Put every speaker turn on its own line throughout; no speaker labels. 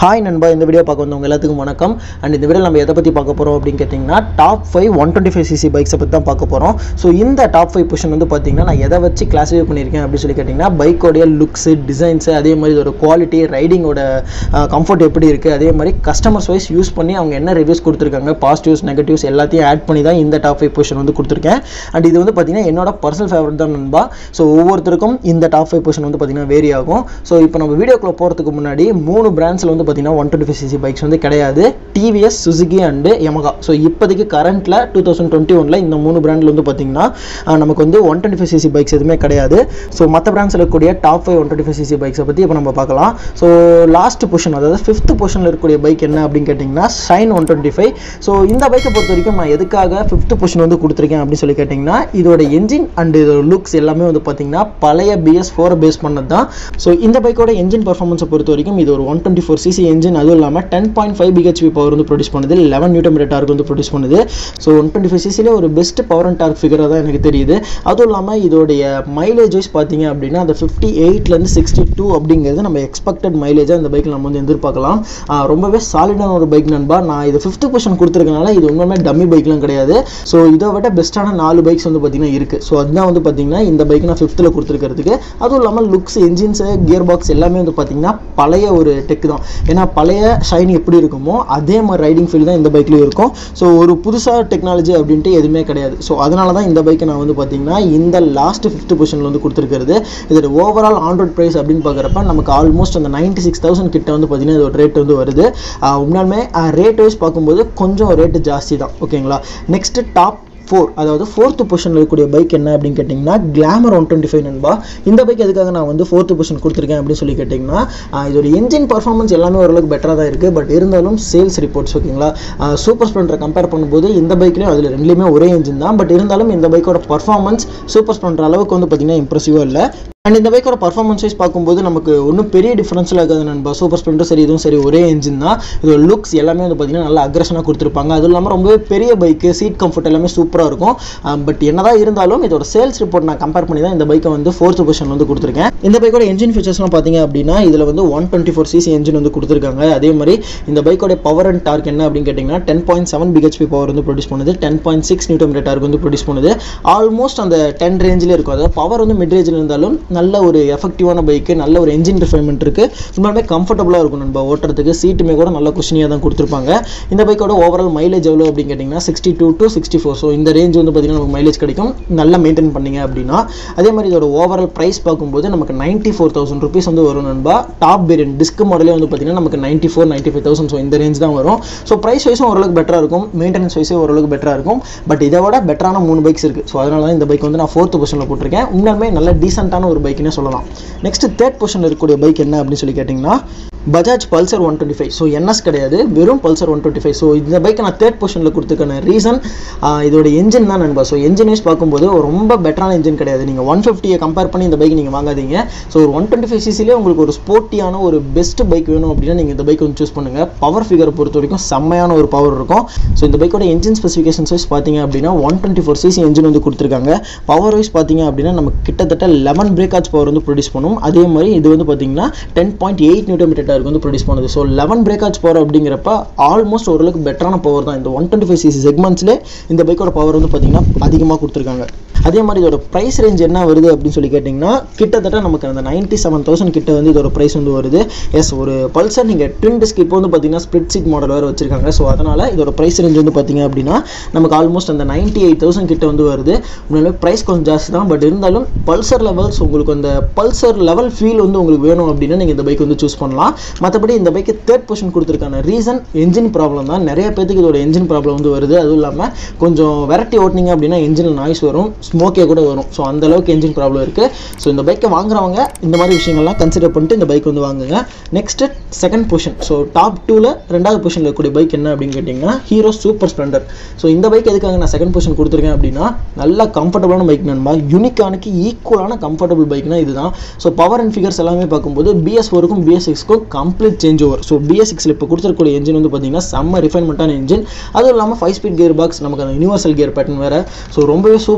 hi நண்பா இந்த video பார்க்க வந்தவங்க எல்லாத்துக்கும் வணக்கம் அண்ட் இந்த வீடியோ நம்ம எதை பற்றி பார்க்க போகிறோம் அப்படின்னு கேட்டிங்கன்னா top five one twenty five CC பைக்ஸை பற்றி தான் பார்க்க போகிறோம் ஸோ இந்த டாப் ஃபைவ் பொசிஷன் வந்து பார்த்தீங்கன்னா நான் எதை வச்சு கிளாஸிஃபை பண்ணியிருக்கேன் அப்படின்னு சொல்லி கேட்டிங்கன்னா பைக்கோடைய லுக்ஸு டிசைன்ஸு அதே மாதிரி இதோட குவாலிட்டி ரைடிங்கோட கம்ஃபர்ட் எப்படி இருக்குது அதே மாதிரி கஸ்டமர்ஸ் வைஸ் யூஸ் பண்ணி அவங்க என்ன ரிவ்யூஸ் கொடுத்துருக்காங்க பாசிட்டிவ்ஸ் நெகட்டிவ்ஸ் எல்லாத்தையும் ஆட் பண்ணி தான் இந்த டாப் ஃபைவ் பொசிஷன் வந்து கொடுத்துருக்கேன் அண்ட் இது வந்து பார்த்தீங்கன்னா என்னோட பர்சனல் ஃபேவரட் தான் நண்பா ஸோ ஒவ்வொருத்தருக்கும் இந்த டாப் ஃபைவ் பொசிஷன் வந்து பார்த்தீங்கன்னா வேரி ஆகும் ஸோ இப்போ நம்ம வீடியோக்குள்ள போகிறதுக்கு முன்னாடி மூணு பிராண்ட்ஸில் வந்து பார்த்தீங்கன்னா one twenty five CC bikes வந்து கிடையாது TVS Suzuki and Yamaha so இப்போதைக்கு கரண்ட்டில் டூ தௌசண்ட் டுவெண்ட்டி ஒனில் இந்த மூணு பிராண்டில் வந்து பார்த்தீங்கன்னா ஆஹ், நமக்கு வந்து one twenty five CC bikes எதுவுமே கிடையாது ஸோ மற்ற பிராண்ட்ஸில் இருக்கக்கூடிய top five one twenty five CC பைக்ஸை பற்றி இப்போ நம்ம பார்க்கலாம் ஸோ லாஸ்ட் பொசிஷன் அதாவது ஃபிஃப்த் பொசிஷனில் இருக்கக்கூடிய பைக் என்ன அப்படின்னு கேட்டிங்கன்னா Shine one twenty five so இந்த பைக்கை பொறுத்த வரைக்கும் நான் எதுக்காக ஃபிஃப்த் பொசிஷன் வந்து கொடுத்துருக்கேன் அப்படின்னு சொல்லி கேட்டிங்கன்னா இதோட என்ஜின் அண்ட் இதோட லுக்ஸ் எல்லாமே வந்து பார்த்தீங்கன்னா பழைய பிஎஸ் ஃபோரை பேஸ் பண்ணது தான் ஸோ இந்த பைக்கோட என்ஜின் பர்ஃபார்மன்ஸை பொறுத்த வரைக்கும் இது ஒரு one twenty four CC engine அதுவும் இல்லாமல் ten point five BHP power வந்து ப்ரொடியூஸ் பண்ணுது லெவன் நியூட்டன் மீட்டர் டார்க் வந்து ப்ரொடியூஸ் பண்ணுது ஸோ ஒன் டுவெண்ட்டி ஃபைவ் சிசிலே ஒரு பெஸ்ட் பவர் அண்ட் டார்க் ஃபிகராக தான் எனக்கு தெரியுது அதுவும் இல்லாமல் இதோடைய மைலேஜ் வைஸ் பார்த்தீங்க அப்படின்னா அந்த ஃபிஃப்டி எயிட்லேருந்து சிக்ஸ்டி டூ அப்படிங்கிறது நம்ம எக்ஸ்பெக்டட் மைலேஜாக இந்த பைக்கில் நம்ம வந்து எதிர்பார்க்கலாம் ஆஹ் ரொம்பவே சாலிடான ஒரு பைக் நண்பா நான் இது ஃபிஃப்த் பொசிஷன் கொடுத்துருக்கனால இது உண்மையுமே டம்மி பைக்லாம் கிடையாது ஸோ இதை விட பெஸ்ட்டான நாலு பைக்ஸ் வந்து பார்த்தீங்கன்னா இருக்குது ஸோ அதுதான் வந்து பார்த்தீங்கன்னா இந்த பைக் நான் ஃபிஃப்த்தில் கொடுத்துருக்கிறதுக்கு அதுவும் இல்லாமல் லுக்ஸ் இன்ஜின்ஸு கியர் பாக்ஸ் எல்லாமே வந்து பார்த்தீங்கன்னா பழைய ஒரு டெக் தான் ஏன்னா பழைய ஷைன் எப்படி இருக்குமோ அதே மாதிரி ரைடிங் ஃபீல் தான் இந்த பைக்லேயும் இருக்கும் ஸோ ஒரு புதுசாக டெக்னாலஜி அப்படின்ட்டு எதுவுமே கிடையாது ஸோ அதனால தான் இந்த பைக்கை நான் வந்து பார்த்தீங்கன்னா இந்த லாஸ்ட் ஃபிஃப்த் பொசிஷனில் வந்து கொடுத்துருக்கிறது இதோட ஓவரால் ஆண்ட்ராய்ட் ப்ரைஸ் அப்படின்னு பார்க்குறப்ப நமக்கு ஆல்மோஸ்ட் அந்த நைன்ட்டி சிக்ஸ் தௌசண்ட் கிட்ட வந்து பார்த்தீங்கன்னா இதோட ரேட் வந்து வருது ஆஹ் உண்மையாலுமே ரேட் வைஸ் பார்க்கும்போது கொஞ்சம் ரேட்டு ஜாஸ்தி தான் ஓகேங்களா நெக்ஸ்ட் டாப் ஃபோர் அதாவது ஃபோர்த்து பொசிஷனில் இருக்கக்கூடிய பைக் என்ன அப்படின்னு கேட்டிங்கன்னா கிளாமர் ஒன் டுவெண்ட்டி ஃபைவ் நண்பா இந்த பைக் எதுக்காக நான் வந்து ஃபோர்த்து பொசிஷன் கொடுத்துருக்கேன் அப்படின்னு சொல்லி கேட்டிங்கன்னா ஆஹ் இதோட என்ஜின் பர்ஃபார்மன்ஸ் எல்லாமே ஓரளவுக்கு பெட்டராக தான் இருக்குது பட் இருந்தாலும் சேல்ஸ் ரிப்போர்ட்ஸ் ஓகேங்களா சூப்பர் ஸ்ப்ளெண்டரை கம்பேர் பண்ணும்போது இந்த பைக்லேயும் அதில் ரெண்டுலேயுமே ஒரே என்ஜின் தான் பட் இருந்தாலும் இந்த பைக்கோட பர்ஃபார்மன்ஸ் சூப்பர் ஸ்ப்ளெண்டர் அளவுக்கு வந்து பார்த்தீங்கன்னா இம்ப்ரெசிவாக இல்லை அண்ட் இந்த பைக்கோட பர்ஃபார்மன்ஸ் வைஸ் பார்க்கும்போது நமக்கு ஒன்றும் பெரிய டிஃப்ரென்ஸில் இருக்காது நண்பா சூப்பர் ஸ்ப்ளெண்டர் சரி இதுவும் சரி ஒரே என்ஜின் தான் இதோட லுக்ஸ் எல்லாமே வந்து பார்த்தீங்கன்னா நல்லா அக்ரஷனாக கொடுத்துருப்பாங்க அதுவும் இல்லாமல் ரொம்பவே பெரிய பைக்கு சீட் கம்ஃபர்ட் எல்லாமே சூப்பராக இருக்கும் பட் என்னதான் இருந்தாலும் இதோட சேல்ஸ் ரிப்போர்ட் நான் கம்பேர் பண்ணி தான் இந்த பைக்கை வந்து ஃபோர்த் பொசிஷன் வந்து கொடுத்துருக்கேன் இந்த பைக்கோட என்ஜின் ஃபீச்சர்ஸ்லாம் பார்த்தீங்க அப்படின்னா இதில் வந்து one twenty four CC engine வந்து கொடுத்துருக்காங்க அதே மாதிரி இந்த பைக்கோட பவர் அண்ட் டார்க் என்ன அப்படின்னு கேட்டிங்கன்னா ten point seven BHP power வந்து ப்ரொடியூஸ் பண்ணுது ten point six newton torque வந்து ப்ரொடியூஸ் பண்ணுது ஆல்மோஸ்ட் அந்த டென் ரேஞ்சில் இருக்கும் அதாவது பவர் வந்து மிட் ரேஞ்சில் இருந்தாலும் நல்ல ஒரு எஃபெக்டிவான பைக்கு நல்ல ஒரு என்ஜின் ரிஃபைன்மெண்ட் இருக்குது சும்மாவே கம்ஃபர்டபுளாக இருக்கும் நம்ம ஓட்டுறதுக்கு சீட்டுமே கூட நல்ல குஷனியாக தான் கொடுத்துருப்பாங்க இந்த பைக்கோட ஓவரால் மைலேஜ் எவ்வளோ அப்படின்னு கேட்டிங்கன்னா sixty two to sixty four so இந்த ரேஞ்ச் வந்து பார்த்தீங்கன்னா நமக்கு மைலேஜ் கிடைக்கும் நல்லா மெயின்டைன் பண்ணீங்க அப்படின்னா அதே மாதிரி இதோட ஓவரால் ப்ரைஸ் பார்க்கும்போது நமக்கு நைன்ட்டி ஃபோர் தௌசண்ட் ருபீஸ் வந்து வரும் நண்பா டாப் வேரியன்ட் டிஸ்க் மாடலே வந்து பார்த்தீங்கன்னா நமக்கு ninety four ninety five thousand so இந்த ரேஞ்ச் தான் வரும் ஸோ ப்ரைஸ் வைஸும் ஓரளவுக்கு பெட்டராக இருக்கும் மெயின்டெனன்ஸ் வைஸும் ஓரளவுக்கு பெட்டராக இருக்கும் பட் இதை விட பெட்டரான மூணு பைக்ஸ் இருக்குது ஸோ அதனால தான் இந்த பைக் வந்து நான் ஃபோர்த் பொசிஷனில் போட்டிருக்கேன் உண்மையுமே நல்ல டீசென்ட்டான ஒரு பைக்குன்னே சொல்லலாம் நெக்ஸ்ட் தேர்ட் பொசிஷனில் இருக்கக்கூடிய பைக் என்ன அப்படின்னு சொல்லி கேட்டிங்கன்னா Bajaj Pulsar one twenty five so NS கிடையாது வெறும் Pulsar one twenty five so இந்த பைக்கை நான் தேர்ட் பொசிஷனில் கொடுத்துக்கான ரீசன் இதோட என்ஜின் தான் நண்பா ஸோ என்ஜின் வைஸ் பார்க்கும்போது ஒரு ரொம்ப பெட்டரான என்ஜின் கிடையாது நீங்கள் ஒன் ஃபிஃப்டியை கம்பேர் பண்ணி இந்த பைக் நீங்கள் வாங்காதீங்க ஸோ ஒரு ஒன் டுவெண்ட்டி ஃபைவ் சிசிலே உங்களுக்கு ஒரு ஸ்போர்ட்டியான ஒரு பெஸ்ட் பைக் வேணும் அப்படின்னா நீங்கள் இந்த பைக் வந்து சூஸ் பண்ணுங்கள் பவர் ஃபிகரை பொறுத்த வரைக்கும் செம்மையான ஒரு பவர் இருக்கும் ஸோ இந்த பைக்கோட என்ஜின் ஸ்பெசிஃபிகேஷன்ஸ் வைஸ் பார்த்தீங்க அப்படின்னா one twenty four CC engine வந்து கொடுத்துருக்காங்க பவர் வைஸ் பார்த்தீங்க அப்படின்னா நமக்கு கிட்டத்தட்ட லெவன் பிரேக்காச் பவர் வந்து ப்ரொடியூஸ் பண்ணும் அதே மாதிரி இது வந்து பார்த்தீங்கன்னா ten point eight newton metre வந்து ப்ரொடியூஸ் பண்ணுது ஸோ லெவன் பிரேக்காச் பவர் அப்படிங்கிறப்ப ஆல்மோஸ்ட் ஓரளவுக்கு பெட்டரான பவர் தான் இந்த ஒன் டுவெண்ட்டி ஃபைவ் சிசி செக்மெண்ட்ஸ்லேயே இந்த பைக்கோட பவர் வந்து பார்த்தீங்கன்னா அதிகமாக கொடுத்துருக்காங்க அதே மாதிரி இதோட ப்ரைஸ் ரேஞ்ச் என்ன வருது அப்படின்னு சொல்லி கேட்டிங்கன்னா கிட்டத்தட்ட நமக்கு அந்த நைன்ட்டி செவன் தௌசண்ட் கிட்ட வந்து இதோட ப்ரைஸ் வந்து வருது எஸ் ஒரு பல்சர் நீங்கள் ட்வின் டிஸ்க் இப்போ வந்து பார்த்தீங்கன்னா ஸ்பிளிட் சீட் மாடல் வேறு வச்சிருக்காங்க ஸோ அதனால் இதோட ப்ரைஸ் ரேஞ்ச் வந்து பார்த்தீங்க அப்படின்னா நமக்கு ஆல்மோஸ்ட் அந்த நைன்ட்டி எயிட் தௌசண்ட் கிட்ட வந்து வருது உண்மையிலே ப்ரைஸ் கொஞ்சம் ஜாஸ்தி தான் பட் இருந்தாலும் பல்சர் லெவல்ஸ் உங்களுக்கு அந்த பல்சர் லெவல் ஃபீல் வந்து உங்களுக்கு வேணும் அப்படின்னா நீங்கள் இந்த பைக் வந்து சூஸ் பண்ணலாம் மற்றபடி இந்த பைக்கு தேர்ட் பொசிஷன் கொடுத்துருக்கான ரீசன் என்ஜின் ப்ராப்ளம் தான் நிறைய பேத்துக்கு இதோட என்ஜின் ப்ராப்ளம் வந்து வருது அதுவும் இல்லாமல் கொஞ்சம் வெரைட்டி ஓட்டினீங்க அப்படின்னா என்ஜினில் நாய்ஸ் வரும் ஸ்மோக்கே கூட வரும் ஸோ அந்த அளவுக்கு என்ஜின் ப்ராப்ளம் இருக்குது ஸோ இந்த பைக்கை வாங்குறவங்க இந்த மாதிரி விஷயங்கள்லாம் கன்சிடர் பண்ணிட்டு இந்த பைக் வந்து வாங்குங்க next second position so top டூவில் ரெண்டாவது பொசிஷனில் இருக்கக்கூடிய பைக் என்ன அப்படின்னு கேட்டிங்கன்னா ஹீரோ சூப்பர் ஸ்ப்ளெண்டர் ஸோ இந்த பைக் எதுக்காக நான் செகண்ட் பொசிஷன் கொடுத்துருக்கேன் அப்படின்னா நல்ல கம்ஃபர்டபுளான பைக் நண்பா யூனிக்கானுக்கு ஈக்குவலான கம்ஃபர்டபுள் பைக்னா இதுதான் ஸோ பவர் அண்ட் ஃபிகர்ஸ் எல்லாமே பார்க்கும்போது பிஎஸ் ஃபோருக்கும் பிஎஸ் சிக்ஸ்க்கும் complete change over so BS சிக்ஸில் இப்போ கொடுத்துருக்கூடிய என்ஜின் வந்து பார்த்தீங்கன்னா செம்ம ரிஃபைன்மெண்ட்டான என்ஜின் அதுவும் இல்லாமல் ஃபைவ் ஸ்பீட் கியர் பாக்ஸ் நமக்கு அந்த யூனிவர்சல் கியர் பேட்டர்ன் வேறு ஸோ ரொம்பவே சூப்பராக இருக்கும்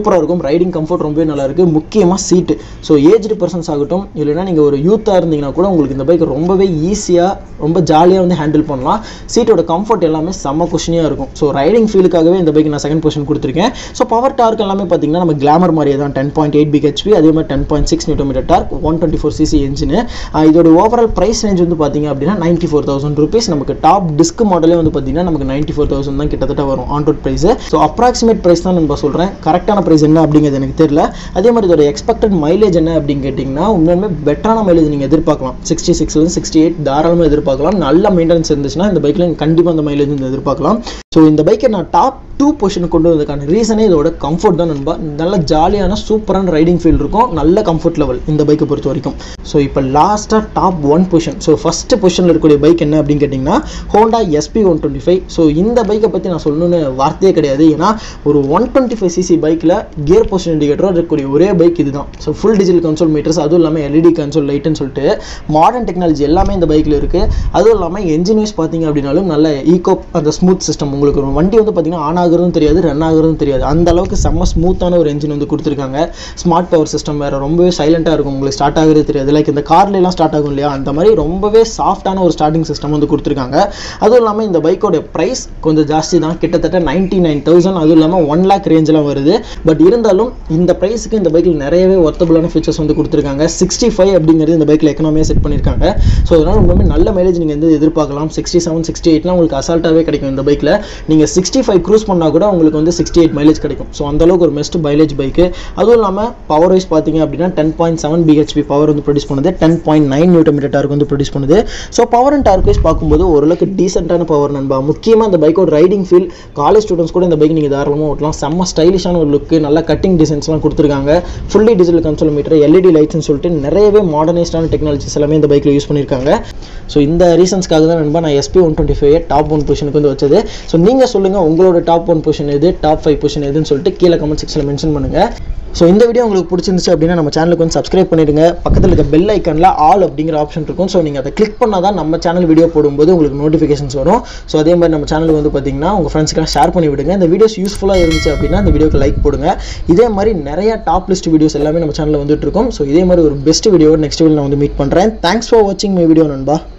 ரைடிங் கம்ஃபர்ட் ரொம்பவே நல்லா இருக்குது முக்கியமாக சீட்டு ஸோ ஏஜ்டு பர்சன்ஸ் ஆகட்டும் இல்லைன்னா நீங்கள் ஒரு யூத்தாக இருந்தீங்கன்னா கூட உங்களுக்கு இந்த பைக் ரொம்பவே ஈஸியாக ரொம்ப ஜாலியாக வந்து ஹேண்டில் பண்ணலாம் சீட்டோட கம்ஃபர்ட் எல்லாமே செம்ம குஷனியாக இருக்கும் ஸோ ரைடிங் ஃபீலுக்காகவே இந்த பைக் நான் செகண்ட் பொசிஷன் கொடுத்துருக்கேன் ஸோ பவர் டார்க் எல்லாமே பார்த்தீங்கன்னா நம்ம கிளாமர் மாதிரியே தான் டென் பாயிண்ட் எயிட் பிஹெச்பி அதே மாதிரி ten point six newton metre torque one twenty four CC engine இதோட ஓவரால் ப்ரைஸ் ரேஞ்ச் வந்து பார்த்தீங்க அப்படின்னா நைன்ட்டி ஃபோர் தௌசண்ட் ருபீஸ் நமக்கு டாப் டிஸ்க் மாடலே வந்து பார்த்தீங்கன்னா நமக்கு நைன்ட்டி ஃபோர் தௌசண்ட் தான் கிட்டத்தட்ட வரும் on road price so approximate price தான் நம்ம சொல்கிறேன் கரெக்டான ப்ரைஸ் என்ன அப்படிங்கிறது எனக்கு தெரியல அதே மாதிரி இதோட எக்ஸ்பெக்டட் மைலேஜ் என்ன அப்படின்னு கேட்டிங்கன்னா உண்மையுமே பெட்டரான மைலேஜ் நீங்கள் எதிர்பார்க்கலாம் சிக்ஸ்டி சிக்ஸ்லேருந்து சிக்ஸ்டி எயிட் தாராளமாக எதிர்பார்க்கலாம் நல்ல மெயின்டெனன்ஸ் இருந்துச்சுன்னா இந்த பைக்கில் கண்டிப்பாக அந்த மைலேஜ் வந்து எதிர்பார்க்கலாம் ஸோ இந்த பைக்கை நான் டாப் டூ பொசிஷன் கொண்டு வந்ததுக்கான ரீசனே இதோட கம்ஃபர்ட் தான் நண்பா நல்ல ஜாலியான சூப்பரான ரைடிங் ஃபீல் இருக்கும் நல்ல கம்ஃபர்ட் லெவல் இந்த பைக்கை பொறுத்த வரைக்கும் ஸோ இப்போ லாஸ்ட்டாக top one position so first பொசிஷனில் இருக்கக்கூடிய பைக் என்ன அப்படின்னு கேட்டிங்கன்னா Honda SP one twenty five so இந்த பைக்கை பற்றி நான் சொல்லணும்னு வார்த்தையே கிடையாது ஏன்னா ஒரு ஒன் டுவெண்ட்டி ஃபைவ் சிசி பைக்கில் கியர் பொசிஷன் இண்டிகேட்டர் இருக்கக்கூடிய ஒரே பைக் இதுதான் so full digital console meters அதுவும் இல்லாமல் எல்இடி கன்சோல் லைட்டுன்னு சொல்லிட்டு மாடர்ன் டெக்னாலஜி எல்லாமே இந்த பைக்கில் இருக்குது அதுவும் இல்லாமல் என்ஜின் யூஸ் பார்த்தீங்க அப்படின்னாலும் நல்ல ஈகோ அந்த ஸ்மூத் சிஸ்டம் உங்களுக்கு வரும் வண்டி வந்து பார்த்தீங்கன்னா ஆன் ஆகுறதும் தெரியாது ரன் ஆகுறதும் தெரியாது அந்த அளவுக்கு செம்ம ஸ்மூத்தான ஒரு என்ஜின் வந்து கொடுத்துருக்காங்க ஸ்மார்ட் பவர் சிஸ்டம் வேறு ரொம்பவே சைலண்ட்டாக இருக்கும் உங்களுக்கு ஸ்டார்ட் ஆகுறது தெரியாது லைக் இந்த கார்ல எல்லாம் ஸ்டார்ட் ஆகும் இல்லையா அந்த மாதிரி ரொம்பவே சாஃப்டான ஒரு ஸ்டார்டிங் சிஸ்டம் வந்து கொடுத்துருக்காங்க அதுவும் இல்லாமல் இந்த பைக்கோட ப்ரைஸ் கொஞ்சம் ஜாஸ்தி தான் கிட்டத்தட்ட நைன்டி நைன் தௌசண்ட் அதுவும் இல்லாமல் ஒன் லேக் ரேஞ்செலாம் வருது பட் இருந்தாலும் இந்த ப்ரைஸுக்கு இந்த பைக்கில் நிறையவே ஒர்த்தபுளான ஃபீச்சர்ஸ் வந்து கொடுத்துருக்காங்க சிக்ஸ்டி ஃபைவ் அப்படிங்கிறது இந்த பைக்கில் எக்கனாமியாக செட் பண்ணியிருக்காங்க ஸோ அதனால் உண்மையுமே நல்ல மைலேஜ் நீங்கள் வந்து எதிர்பார்க்கலாம் சிக்ஸ்டி செவன் சிக்ஸ்டி எயிட்லாம் உங்களுக்கு அசால்ட்டாகவே கிடைக்கும் இந்த பைக்கில் நீங்கள் சிக்ஸ்டி ஃபைவ் க்ரூஸ் பண்ணால் கூட உங்களுக்கு வந்து சிக்ஸ்டி எயிட் மைலேஜ் கிடைக்கும் ஸோ அந்தளவுக்கு ஒரு பெஸ்ட் மைலேஜ் பைக்கு அதுவும் இல்லாமல் பவர் வைஸ் பார்த்தீங்க அப்படின்னா ten point seven BHP power வந்து ப்ரொடியூஸ் பண்ணுது ten point nine newton metre torque வந்து ப்ரொடியூஸ் பண்ணுது so power and torque wise பார்க்கும்போது ஓரளவுக்கு டீசென்ட்டான பவர் நண்பா முக்கியமாக இந்த பைக்கோட ரைடிங் ஃபீல் காலேஜ் ஸ்டூடெண்ட்ஸ் கூட இந்த பைக் நீங்கள் தாராளமாக ஓட்டலாம் செம்ம ஸ்டைலிஷான ஒரு லுக்கு நல்ல கட்டிங் டிசைன்ஸ்லாம் கொடுத்துருக்காங்க fully digital console meter LED லைட்ஸ்னு சொல்லிட்டு நிறையவே மாடர்னைஸ்டான டெக்னாலஜிஸ் எல்லாமே இந்த பைக்கில் யூஸ் பண்ணியிருக்காங்க ஸோ இந்த ரீசன்ஸ்க்காக தான் நண்பா நான் SP one twenty five top one பொசிஷனுக்கு வந்து வச்சது ஸோ நீங்கள் சொல்லுங்கள் உங்களோட டாப் ஒன் பொசிஷன் எது டாப் ஃபைவ் பொசிஷன் எதுன்னு சொல்லிட்டு கீழே கமெண்ட் செக்ஷனில் மென்ஷன் பண்ணுங்கள் ஸோ இந்த வீடியோ உங்களுக்கு பிடிச்சிருந்துச்சு அப்படின்னா நம்ம சேனலுக்கு வந்து சப்ஸ்கிரைப் பண்ணிடுங்க பக்கத்தில் இருக்க பெல் ஐக்கனில் ஆல் அப்படிங்கிற ஆப்ஷன் இருக்கும் ஸோ நீங்கள் அதை கிளிக் பண்ணால் தான் நம்ம சேனல் வீடியோ போடும்போது உங்களுக்கு நோட்டிஃபிகேஷன்ஸ் வரும் ஸோ அதே மாதிரி நம்ம சேனலுக்கு வந்து பார்த்தீங்கன்னா உங்கள் ஃப்ரெண்ட்ஸ்க்கெல்லாம் ஷேர் பண்ணி விடுங்க இந்த வீடியோஸ் யூஸ்ஃபுல்லாக இருந்துச்சு அப்படின்னா இந்த வீடியோக்கு லைக் போடுங்க இதே மாதிரி நிறைய டாப் லிஸ்ட் வீடியோஸ் எல்லாமே நம்ம சேனலில் வந்துட்டு இருக்கும் ஸோ இதே மாதிரி ஒரு பெஸ்ட் வீடியோ நெக்ஸ்ட் வீடியோ நான் வந்து மீட் பண்ணுறேன் தேங்க்ஸ் ஃபார் வாட்சிங் மை வீடியோ நண்பா